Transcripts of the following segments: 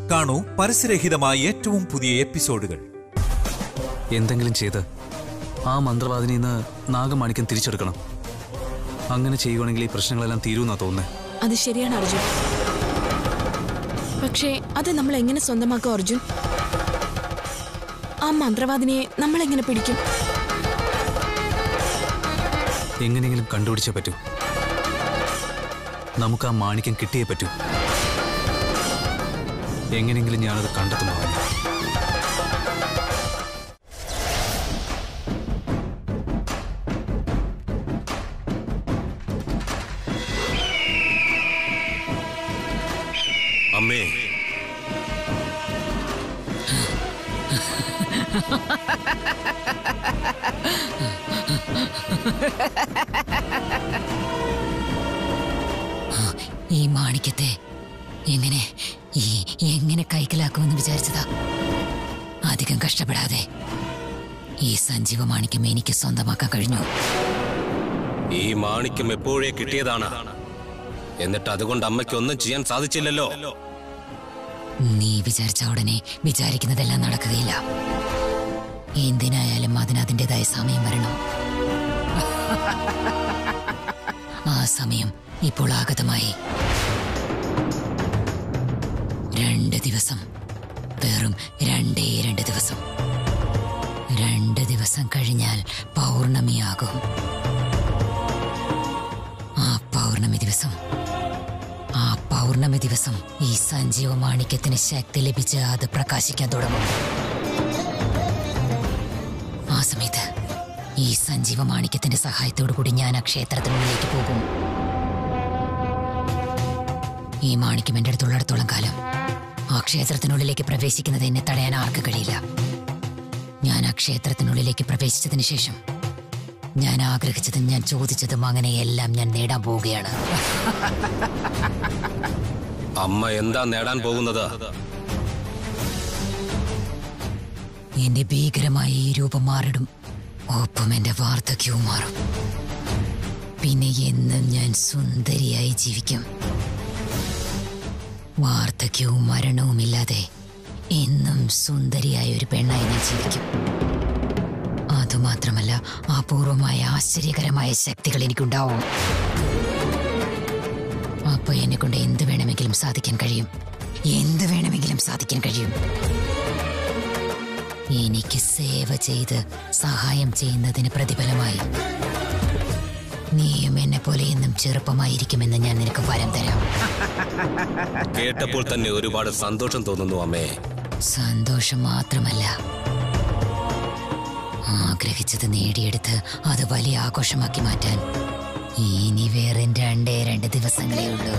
കാണൂ പരസ്യരഹിതമായ ഏറ്റവും പുതിയ എപ്പിസോഡുകൾ എന്തെങ്കിലും ചെയ്ത് ആ മന്ത്രവാദിനിൽ നിന്ന് നാഗമാണിക്യം തിരിച്ചെടുക്കണം അങ്ങനെ ചെയ്യുവാണെങ്കിൽ ഈ പ്രശ്നങ്ങളെല്ലാം തീരുമെന്നാ തോന്നുന്നത് അത് ശരിയാണ് അർജുൻ പക്ഷേ അത് നമ്മൾ എങ്ങനെ സ്വന്തമാക്കും അർജുൻ ആ മന്ത്രവാദിനിയെ നമ്മൾ എങ്ങനെ പിടിക്കും എങ്ങനെയെങ്കിലും കണ്ടുപിടിച്ചേ പറ്റൂ നമുക്ക് ആ മാണിക്യം കിട്ടിയേ പറ്റൂ എങ്ങനെയെങ്കിലും ഞാനത് കണ്ടെത്തും ഭവാനി അമ്മേ ഈ മാണിക്യത്തെ എങ്ങനെ ഈ എങ്ങനെ കൈക്കലാക്കുമെന്ന് വിചാരിച്ചതാ അധികം കഷ്ടപ്പെടാതെ ഈ സഞ്ജീവ മാണിക്യം എനിക്ക് സ്വന്തമാക്കാൻ കഴിഞ്ഞു ഈ മാണിക്യം എപ്പോഴേ കിട്ടിയതാണ് എന്നിട്ട് അതുകൊണ്ട് അമ്മയ്ക്ക് ഒന്നും ചെയ്യാൻ സാധിച്ചില്ലല്ലോ നീ വിചാരിച്ച ഉടനെ വിചാരിക്കുന്നതെല്ലാം നടക്കുകയില്ല എന്തിനായാലും അതിന് അതിൻ്റെതായ സമയം വരണം ആ സമയം ഇപ്പോൾ ആഗതമായി രണ്ട് ദിവസം വെറും രണ്ടേ രണ്ട് ദിവസം രണ്ട് ദിവസം കഴിഞ്ഞാൽ പൗർണമിയാകും ആ പൗർണമി ദിവസം ആ പൗർണമി ദിവസം ഈ സഞ്ജീവ മാണിക്യത്തിന് ശക്തി ലഭിച്ച് അത് പ്രകാശിക്കാൻ തുടങ്ങും ആ സമയത്ത് ഈ സഞ്ജീവ മാണിക്യത്തിന്റെ സഹായത്തോടു കൂടി ഞാൻ ആ ക്ഷേത്രത്തിനുള്ളിലേക്ക് പോകും ഈ മാണിക്യം എന്റെ അടുത്തുള്ളിടത്തോളം കാലം ആ ക്ഷേത്രത്തിനുള്ളിലേക്ക് പ്രവേശിക്കുന്നത് എന്നെ തടയാൻ ആർക്കും കഴിയില്ല ഞാൻ ആ ക്ഷേത്രത്തിനുള്ളിലേക്ക് പ്രവേശിച്ചതിന് ശേഷം ഞാൻ ആഗ്രഹിച്ചതും ഞാൻ ചോദിച്ചതും അങ്ങനെയെല്ലാം ഞാൻ നേടാൻ പോവുകയാണ് അമ്മ എന്താ നേടാൻ പോകുന്നത് എന്റെ ഭീകരമായ ഈ രൂപം മാറിടും ഒപ്പം എന്റെ വാർദ്ധക്യവും മാറും പിന്നെ എന്നും ഞാൻ സുന്ദരിയായി ജീവിക്കും വാർദ്ധക്യവും മരണവുമില്ലാതെ എന്നും സുന്ദരിയായ ഒരു പെണ്ണായി ഞാൻ ജീവിക്കും അതുമാത്രമല്ല അപൂർവമായ ആശ്ചര്യകരമായ ശക്തികൾ എനിക്കുണ്ടാവും അപ്പൊ എന്നെ കൊണ്ട് എന്ത് വേണമെങ്കിലും സാധിക്കാൻ കഴിയും എന്ത് വേണമെങ്കിലും സാധിക്കാൻ കഴിയും എനിക്ക് സേവ ചെയ്ത് സഹായം ചെയ്യുന്നതിന് പ്രതിഫലമായി നീയും എന്നെ പോലെ എന്നും ചെറുപ്പമായിരിക്കുമെന്ന് ഞാൻ നിനക്ക് വരം തരാം കേട്ടപ്പോൾ തന്നെ ഒരുപാട് സന്തോഷം തോന്നുന്നു അമ്മേ സന്തോഷം മാത്രമല്ല ആഗ്രഹിച്ചത് നേടിയെടുത്ത് അത് വലിയ ആഘോഷമാക്കി മാറ്റാൻ ഇനി വേറെ രണ്ടേ രണ്ട് ദിവസങ്ങളേ ഉള്ളൂ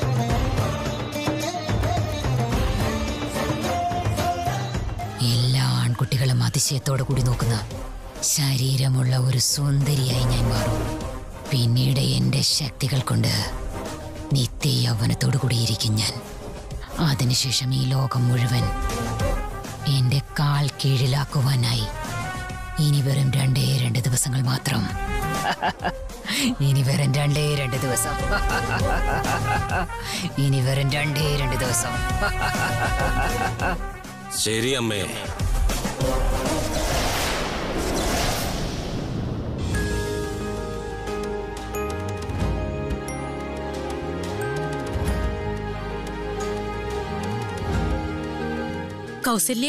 എല്ലാ ആൺകുട്ടികളും അതിശയത്തോടു കൂടി നോക്കുന്ന ശരീരമുള്ള ഒരു സുന്ദരിയായി ഞാൻ മാറും പിന്നീട് എന്റെ ശക്തികൾ കൊണ്ട് നിത്യ യൗവനത്തോടു കൂടിയിരിക്കും ഞാൻ അതിനുശേഷം ഈ ലോകം മുഴുവൻ എന്റെ കാൽ കീഴിലാക്കുവാനായി ഇനി വെറും രണ്ടേ രണ്ട് ദിവസങ്ങൾ മാത്രം ഇനി വെറും രണ്ടേ രണ്ട് ദിവസം ഇനി വെറും രണ്ടേ രണ്ട് ദിവസം ശരി അമ്മേ കൗസല്യേ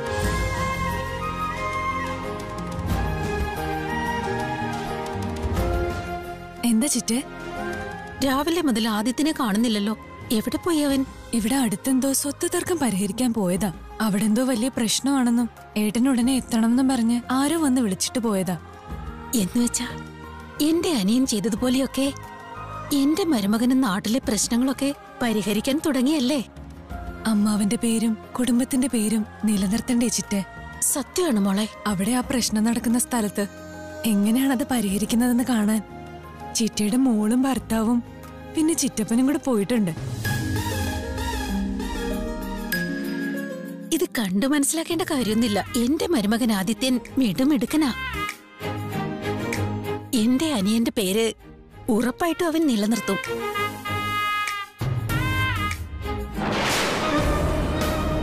എന്താ ചിറ്റേ രാവിലെ മുതൽ ആദിത്യനെ കാണുന്നില്ലല്ലോ എവിടെ പോയി അവൻ ഇവിടെ അടുത്തെന്തോ സ്വത്ത് തർക്കം പരിഹരിക്കാൻ പോയതാ അവിടെ എന്തോ വലിയ പ്രശ്നമാണെന്നും ഏട്ടൻ ഉടനെ എത്തണമെന്നും പറഞ്ഞ് ആരോ വന്ന് വിളിച്ചിട്ട് പോയതാ എന്നുവെച്ചാ എന്റെ അനിയൻ ചെയ്തതുപോലെയൊക്കെ എന്റെ മരുമകനും നാട്ടിലെ പ്രശ്നങ്ങളൊക്കെ പരിഹരിക്കാൻ തുടങ്ങിയല്ലേ അമ്മാവന്റെ പേരും കുടുംബത്തിന്റെ പേരും നിലനിർത്തണ്ടേ ചിറ്റേ സത്യമാണ് മോളെ അവിടെ ആ പ്രശ്നം നടക്കുന്ന സ്ഥലത്ത് എങ്ങനെയാണ് അത് പരിഹരിക്കുന്നതെന്ന് കാണാൻ ചിറ്റയുടെ മോളും ഭർത്താവും പിന്നെ ചിറ്റപ്പനും കൂടെ പോയിട്ടുണ്ട് ഇത് കണ്ടു മനസ്സിലാക്കേണ്ട കാര്യമൊന്നുമില്ല എന്റെ മരുമകൻ ആദിത്യൻ മിടുമിടുക്കനാ എന്റെ അനിയന്റെ പേര് ഉറപ്പായിട്ടും അവൻ നിലനിർത്തും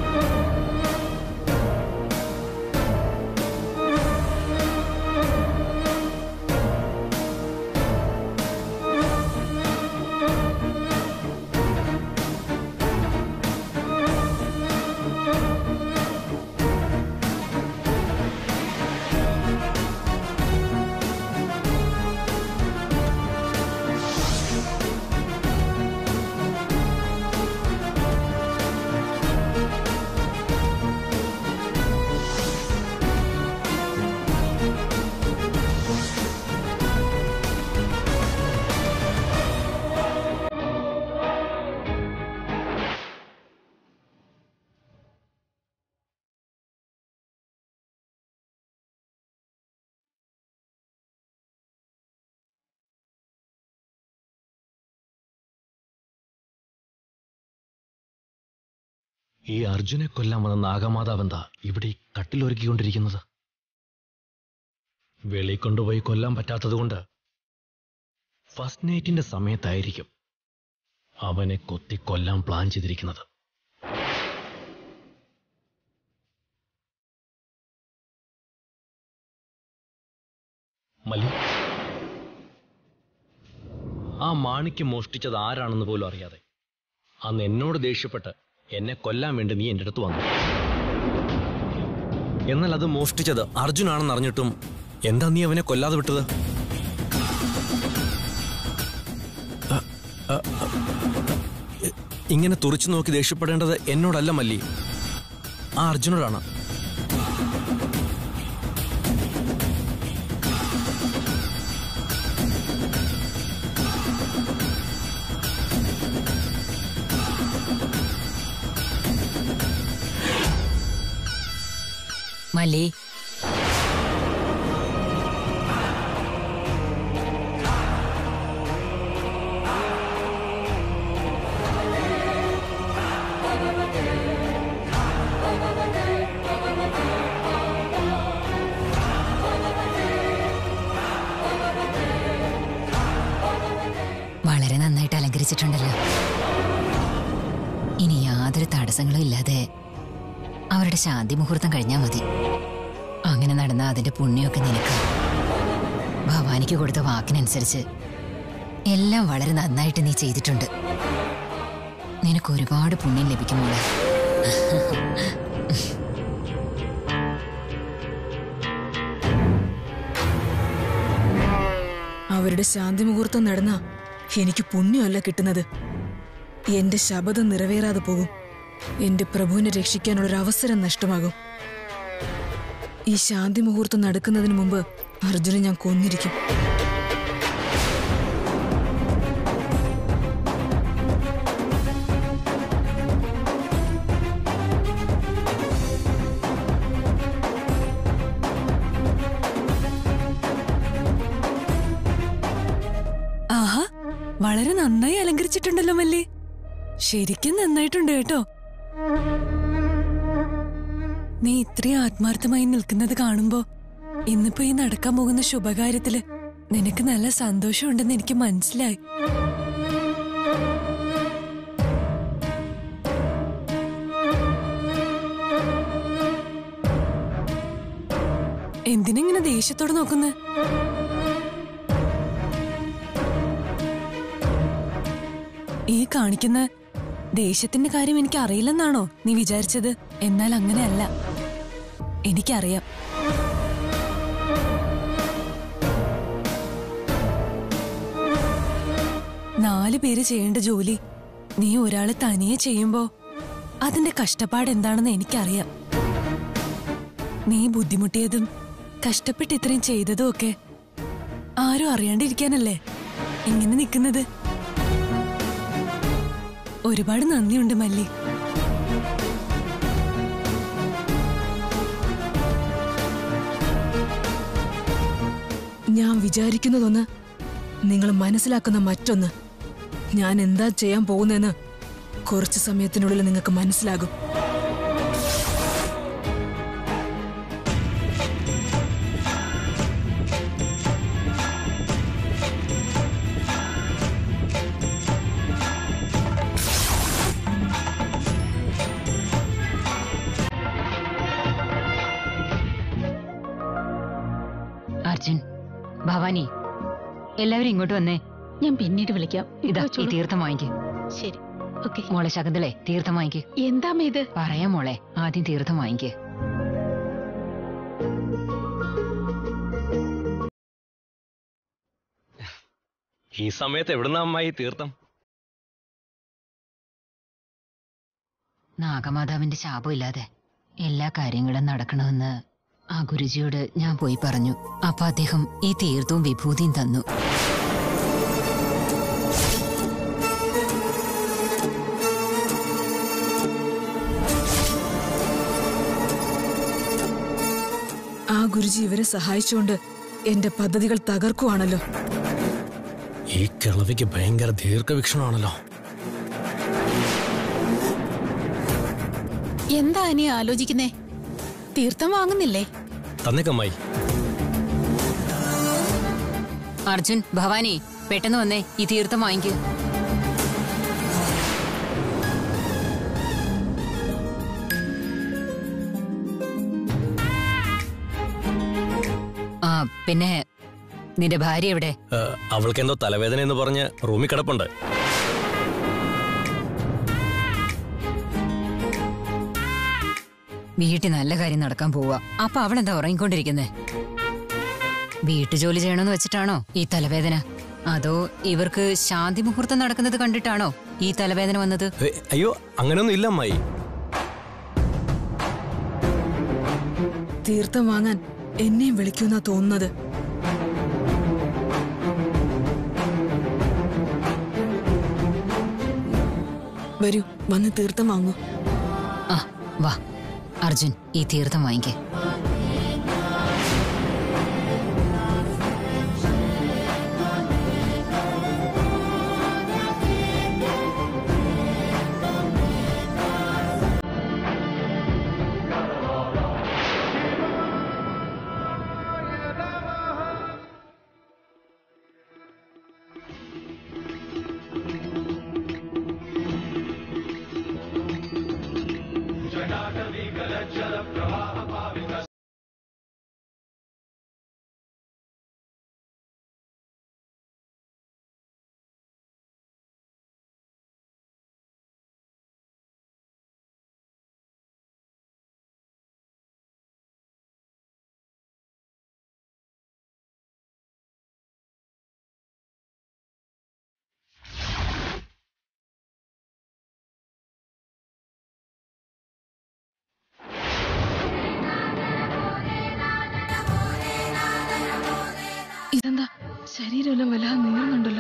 ഈ അർജുനെ കൊല്ലാൻ വന്ന നാഗമാതാവ് എന്താ ഇവിടെ ഈ കട്ടിലൊരുക്കിക്കൊണ്ടിരിക്കുന്നത് വെളി കൊണ്ടുപോയി കൊല്ലാൻ പറ്റാത്തതുകൊണ്ട് ഫസ്റ്റ് നൈറ്റിന്റെ സമയത്തായിരിക്കും അവനെ കൊത്തി കൊല്ലാൻ പ്ലാൻ ചെയ്തിരിക്കുന്നത് മലി ആ മാണിക്ക് മോഷ്ടിച്ചത് ആരാണെന്ന് പോലും അറിയാതെ അന്ന് എന്നോട് ദേഷ്യപ്പെട്ട് എന്നെ കൊല്ലാൻ വേണ്ടി നീ എൻ്റെ അടുത്ത് വന്നു എന്നാൽ അത് മോഷ്ടിച്ചത് അർജുനാണെന്ന് അറിഞ്ഞിട്ടും എന്താ നീ അവനെ കൊല്ലാതെ വിട്ടത് അ, അ, അ, ഇ- ഇങ്ങനെ തുറച്ചു നോക്കി ദേഷ്യപ്പെടേണ്ടത് എന്നോടല്ല മല്ലി ആ അർജുനോടാണ് മല്ലി വളരെ നന്നായിട്ട് അലങ്കരിച്ചിട്ടുണ്ടല്ലോ ഇനി യാതൊരു തടസ്സങ്ങളും ഇല്ലാതെ അവരുടെ ശാന്തി മുഹൂർത്തം കഴിഞ്ഞാൽ മതി അങ്ങനെ നടന്ന അതിന്റെ പുണ്യമൊക്കെ നിനക്ക് ഭവാനിക്ക് കൊടുത്ത വാക്കിനനുസരിച്ച് എല്ലാം വളരെ നന്നായിട്ട് നീ ചെയ്തിട്ടുണ്ട് നിനക്ക് ഒരുപാട് പുണ്യം ലഭിക്കും മോളെ അവരുടെ ശാന്തി മുഹൂർത്തം നടന്ന എനിക്ക് പുണ്യമല്ല കിട്ടുന്നത് എന്റെ ശബദം നിറവേറാതെ പോകും എന്റെ പ്രഭുവിനെ രക്ഷിക്കാനുള്ള ഒരു അവസരം നഷ്ടമാകും ഈ ശാന്തി മുഹൂർത്തം നടക്കുന്നതിന് മുമ്പ് അർജുനെ ഞാൻ കൊന്നിരിക്കും ആഹാ വളരെ നന്നായി അലങ്കരിച്ചിട്ടുണ്ടല്ലോ മല്ലി ശരിക്കും നന്നായിട്ടുണ്ട് കേട്ടോ നീ ഇത്രയും ആത്മാർത്ഥമായി നിൽക്കുന്നത് കാണുമ്പോ ഇന്നിപ്പോ ഈ നടക്കാൻ പോകുന്ന ശുഭകാര്യത്തില് നിനക്ക് നല്ല സന്തോഷമുണ്ടെന്ന് എനിക്ക് മനസ്സിലായി എന്തിനിങ്ങനെ ദേഷ്യത്തോടെ നോക്കുന്നത് ഈ കാണിക്കുന്ന ദേഷ്യത്തിന്റെ കാര്യം എനിക്ക് അറിയില്ലെന്നാണോ നീ വിചാരിച്ചത് എന്നാൽ അങ്ങനെയല്ല എനിക്കറിയാം നാല് പേര് ചെയ്യേണ്ട ജോലി നീ ഒരാള് തനിയെ ചെയ്യുമ്പോ അതിന്റെ കഷ്ടപ്പാട് എന്താണെന്ന് എനിക്കറിയാം നീ ബുദ്ധിമുട്ടിയതും കഷ്ടപ്പെട്ട് ഇത്രയും ചെയ്തതും ഒക്കെ ആരും അറിയാണ്ടിരിക്കാനല്ലേ ഇങ്ങനെ നിൽക്കുന്നത് ഒരുപാട് നന്ദിയുണ്ട് മല്ലി ഞാൻ വിചാരിക്കുന്നതൊന്ന് നിങ്ങൾ മനസ്സിലാക്കുന്ന മറ്റൊന്ന് ഞാൻ എന്താ ചെയ്യാൻ പോകുന്നതെന്ന് കുറച്ച് സമയത്തിനുള്ളിൽ നിങ്ങൾക്ക് മനസ്സിലാകും അർജുൻ ഭവാനി എല്ലാവരും ഇങ്ങോട്ട് വന്നേ ഞാൻ പിന്നീട് വിളിക്കാം ഇതാ ഈ വെച്ചോളൂ. തീർത്ഥം വാങ്ങിക്ക് ശരി ഓക്കെ മോളെ ശകുന്തളെ തീർത്ഥം വാങ്ങിക്ക് എന്താ ഇത് പറയാം മോളെ ആദ്യം തീർത്ഥം വാങ്ങിക്ക് ഈ സമയത്ത് എവിടുന്ന അമ്മായി തീർത്ഥം നാഗമാതാവിന്റെ ശാപമില്ലാതെ എല്ലാ കാര്യങ്ങളും നടക്കണമെന്ന് ആ ഗുരുജിയോട് ഞാൻ പോയി പറഞ്ഞു അപ്പൊ അദ്ദേഹം ഈ തീർത്ഥവും വിഭൂതിയും തന്നു ആ ഗുരുജി ഇവരെ സഹായിച്ചുകൊണ്ട് എന്റെ പദ്ധതികൾ തകർക്കുവാണല്ലോ ഈ കിളവിക്ക് ഭയങ്കര ദീർഘവീക്ഷണമാണല്ലോ എന്താ നീ ആലോചിക്കുന്നേ തീർത്ഥം വാങ്ങുന്നില്ലേ തന്നേക്കമ്മായി അർജുൻ ഭവാനി പെട്ടെന്ന് വന്നേ ഈ തീർത്ഥം വാങ്ങിക്കൂ ആ പിന്നെ നിന്റെ ഭാര്യ എവിടെ അവൾക്ക് എന്തോ തലവേദന എന്ന് പറഞ്ഞ് റൂമിൽ കിടപ്പുണ്ട് വീട്ടിൽ നല്ല കാര്യം നടക്കാൻ പോവാ അപ്പൊ അവളെന്താ ഉറങ്ങിക്കൊണ്ടിരിക്കുന്നേ വീട്ടുജോലി ചെയ്യണമെന്ന് വെച്ചിട്ടാണോ ഈ തലവേദന അതോ ഇവർക്ക് ശാന്തി മുഹൂർത്തം നടക്കുന്നത് കണ്ടിട്ടാണോ ഈ തലവേദന വന്നത് ഏ, അയ്യോ അങ്ങനെയൊന്നും ഇല്ല അമ്മായി തീർത്ഥം വാങ്ങാൻ എന്നെയും വിളിക്കുന്ന തോന്നുന്നത് വരൂ വന്ന് തീർത്ഥം വാങ്ങൂ ആ വാ അർജുൻ ഈ തീർത്ഥം വാങ്ങിക്കേ ഇതെന്താ ശരീരമെല്ലാം വല്ലാതെ നീറുന്നുണ്ടല്ലോ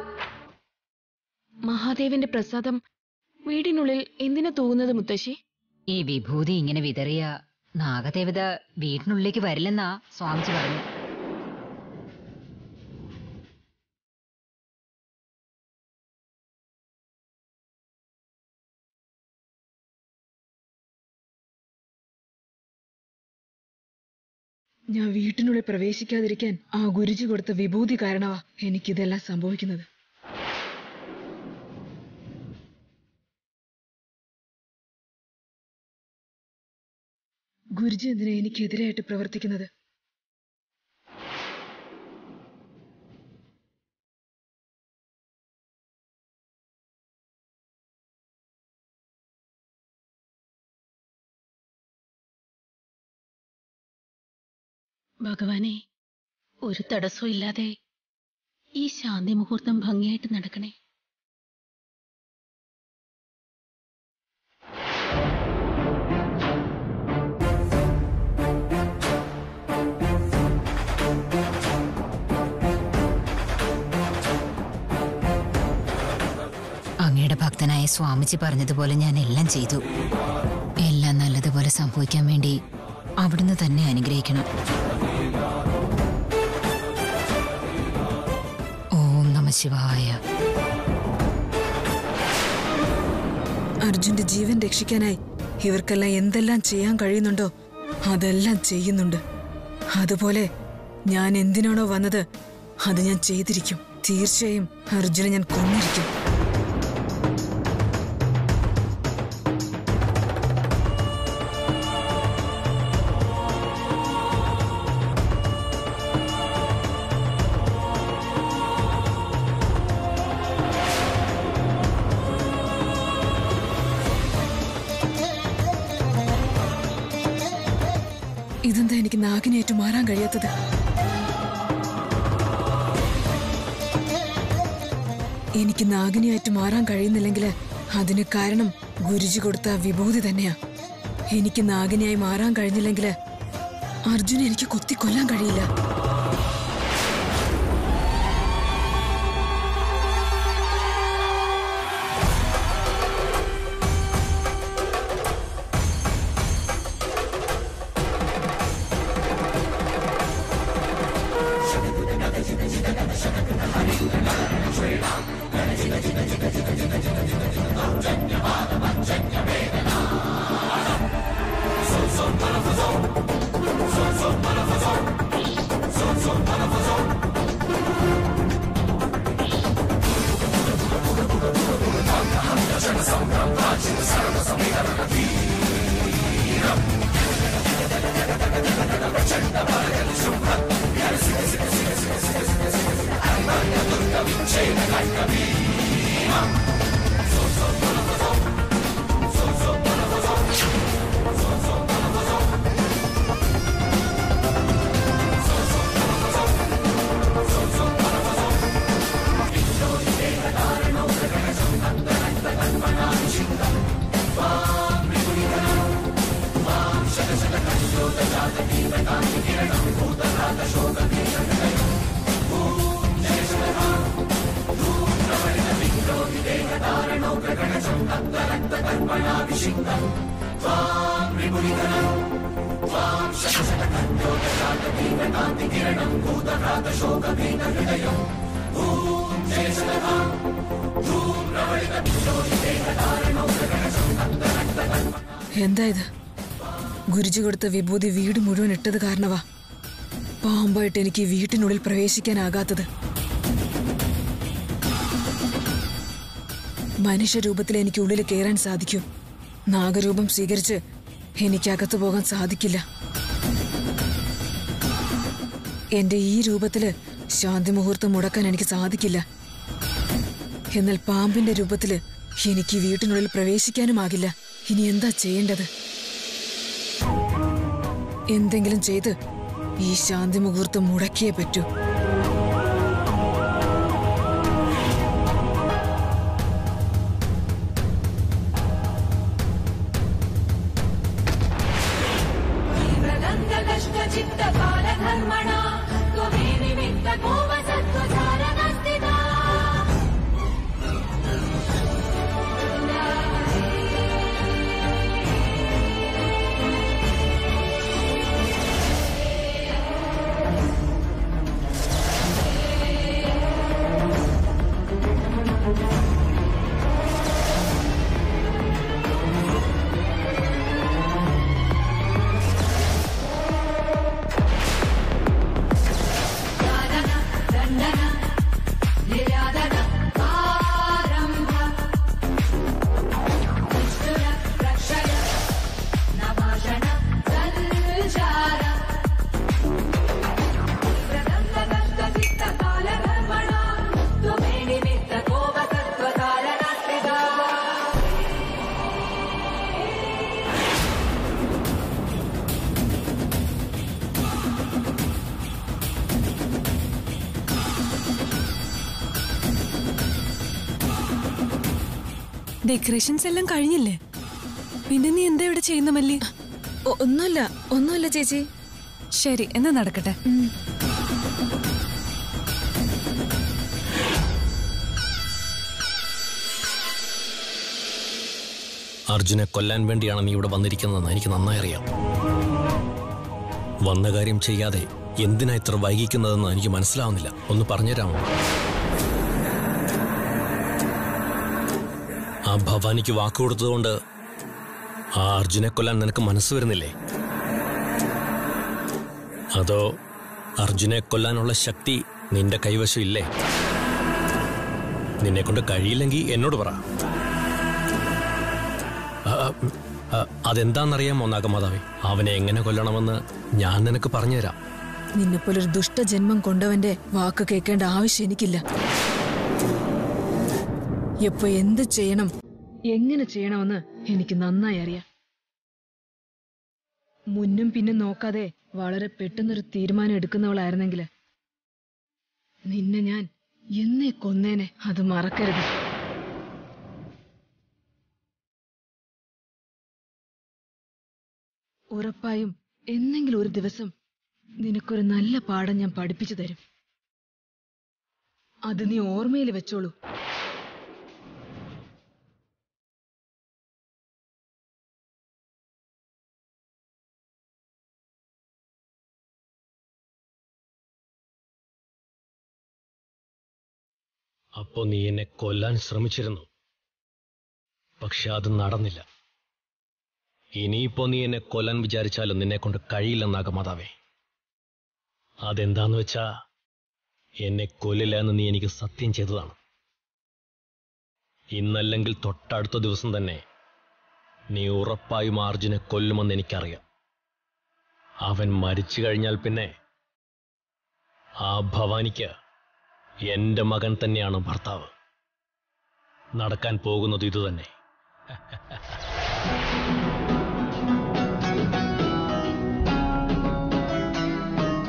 മഹാദേവന്റെ പ്രസാദം വീടിനുള്ളിൽ എന്തിനാ തൂകുന്നത് മുത്തശ്ശി ഈ വിഭൂതി ഇങ്ങനെ വിതറിയ നാഗദേവത വീട്ടിനുള്ളിലേക്ക് വരില്ലെന്നാ സ്വാമിജി പറഞ്ഞു ഞാൻ വീട്ടിനുള്ളിൽ പ്രവേശിക്കാതിരിക്കാൻ ആ ഗുരുജി കൊടുത്ത വിഭൂതി കാരണമാ എനിക്കിതെല്ലാം സംഭവിക്കുന്നത് ഗുരുജി എന്തിനാ എനിക്കെതിരായിട്ട് പ്രവർത്തിക്കുന്നത് ഭഗവാനെ ഒരു തടസ്സവും ഇല്ലാതെ ഈ ശാന്തി മുഹൂർത്തം ഭംഗിയായിട്ട് നടക്കണേ അങ്ങയുടെ ഭക്തനായ സ്വാമിജി പറഞ്ഞതുപോലെ ഞാൻ എല്ലാം ചെയ്തു എല്ലാം നല്ലതുപോലെ സംഭവിക്കാൻ വേണ്ടി അവിടുന്ന് തന്നെ അനുഗ്രഹിക്കണം ഓം നമ ശിവായ അർജുന്റെ ജീവൻ രക്ഷിക്കാനായി ഇവർക്കെല്ലാം എന്തെല്ലാം ചെയ്യാൻ കഴിയുന്നുണ്ടോ അതെല്ലാം ചെയ്യുന്നുണ്ട് അതുപോലെ ഞാൻ എന്തിനാണോ വന്നത് അത് ഞാൻ ചെയ്തിരിക്കും തീർച്ചയായും അർജുനെ ഞാൻ കൊന്നിരിക്കും ഇതെന്താ എനിക്ക് നാഗിനേറ്റു മാറാൻ കഴിയാത്തത് എനിക്ക് നാഗിനിയായിട്ട് മാറാൻ കഴിയുന്നില്ലെങ്കിൽ അതിന് കാരണം ഗുരുജി കൊടുത്ത വിഭൂതി തന്നെയാ എനിക്ക് നാഗിനിയായി മാറാൻ കഴിഞ്ഞില്ലെങ്കിൽ അർജുന എനിക്ക് കൊത്തിക്കൊല്ലാൻ കഴിയില്ല എന്താ ഇത് ഗുരുജി കൊടുത്ത വിഭൂതി വീട് മുഴുവൻ ഇട്ടത് കാരണവാ പാമ്പായിട്ട് എനിക്ക് ഈ വീട്ടിനുള്ളിൽ പ്രവേശിക്കാനാകാത്തത് മനുഷ്യരൂപത്തിൽ എനിക്ക് ഉള്ളിൽ കയറാൻ സാധിക്കും നാഗരൂപം സ്വീകരിച്ച് എനിക്ക് അകത്തു പോകാൻ സാധിക്കില്ല എന്റെ ഈ രൂപത്തില് ശാന്തി മുഹൂർത്തം മുടക്കാൻ എനിക്ക് സാധിക്കില്ല എന്നാൽ പാമ്പിന്റെ രൂപത്തില് എനിക്ക് ഈ വീട്ടിനുള്ളിൽ പ്രവേശിക്കാനുമാകില്ല ഇനി എന്താ ചെയ്യേണ്ടത് എന്തെങ്കിലും ചെയ്ത് ഈ ശാന്തി മുഹൂർത്തം മുടക്കിയേ പറ്റൂ चित्तकालधर्मणा त्वमे निमित्त गोवसत्त्वधारणस्थिता ഡെക്കറേഷൻസ് എല്ലാം കഴിഞ്ഞില്ലേ പിന്നെ നീ എന്താ ഇവിടെ ചെയ്യുന്ന മല്ലി ഒ- ഒന്നുമില്ല ഒന്നുമില്ല ചേച്ചി ശരി എന്നാ നടക്കട്ടെ അർജുനെ കൊല്ലാൻ വേണ്ടിയാണ് നീ ഇവിടെ വന്നിരിക്കുന്നതെന്ന് എനിക്ക് നന്നായി അറിയാം വന്ന കാര്യം ചെയ്യാതെ എന്തിനാ ഇത്ര വൈകിക്കുന്നതെന്ന് എനിക്ക് മനസ്സിലാവുന്നില്ല ഒന്ന് പറഞ്ഞുതരാമോ ആ ഭവാനിക്ക് വാക്ക് കൊടുത്തതുകൊണ്ട് ആ അർജുനെ കൊല്ലാൻ നിനക്ക് മനസ്സ് വരുന്നില്ലേ അതോ അർജുനെ കൊല്ലാനുള്ള ശക്തി നിന്റെ കൈവശം ഇല്ലേ നിന്നെ കൊണ്ട് കഴിയില്ലെങ്കിൽ എന്നോട് പറ ആ, ആ, അതെന്താണെന്നറിയാമോ നാഗമാതാവേ അവനെ എങ്ങനെ കൊല്ലണമെന്ന് ഞാൻ നിനക്ക് പറഞ്ഞുതരാം നിന്നെപ്പോലൊരു ദുഷ്ടജന്മം കൊണ്ടവന്റെ വാക്ക് കേൾക്കേണ്ട ആവശ്യം എനിക്കില്ല എപ്പോ എന്ത് ചെയ്യണം എങ്ങനെ ചെയ്യണമെന്ന് എനിക്ക് നന്നായി അറിയാം മുന്നും പിന്നും നോക്കാതെ വളരെ പെട്ടെന്നൊരു തീരുമാനം എടുക്കുന്നവളായിരുന്നെങ്കിൽ നിന്നെ ഞാൻ എന്നേ കൊന്നേനെ അത് മറക്കരുത് ഉറപ്പായും എന്നെങ്കിലും ഒരു ദിവസം നിനക്കൊരു നല്ല പാഠം ഞാൻ പഠിപ്പിച്ചു തരും അത് നീ ഓർമ്മയിൽ വെച്ചോളൂ അപ്പോ നീ എന്നെ കൊല്ലാൻ ശ്രമിച്ചിരുന്നു പക്ഷെ അത് നടന്നില്ല ഇനിയിപ്പോ നീ എന്നെ കൊല്ലാൻ വിചാരിച്ചാലും നിന്നെ കൊണ്ട് കഴിയില്ല നാഗമാതാവേ അതെന്താന്ന് വെച്ചാ എന്നെ കൊല്ലില്ല എന്ന് നീ എനിക്ക് സത്യം ചെയ്തതാണ് ഇന്നല്ലെങ്കിൽ തൊട്ടടുത്ത ദിവസം തന്നെ നീ ഉറപ്പായും അർജുനെ കൊല്ലുമെന്ന് എനിക്കറിയാം അവൻ മരിച്ചു കഴിഞ്ഞാൽ പിന്നെ ആ ഭവാനിക്ക് എന്റെ മകൻ തന്നെയാണ് ഭർത്താവ് നടക്കാൻ പോകുന്നത് ഇതുതന്നെ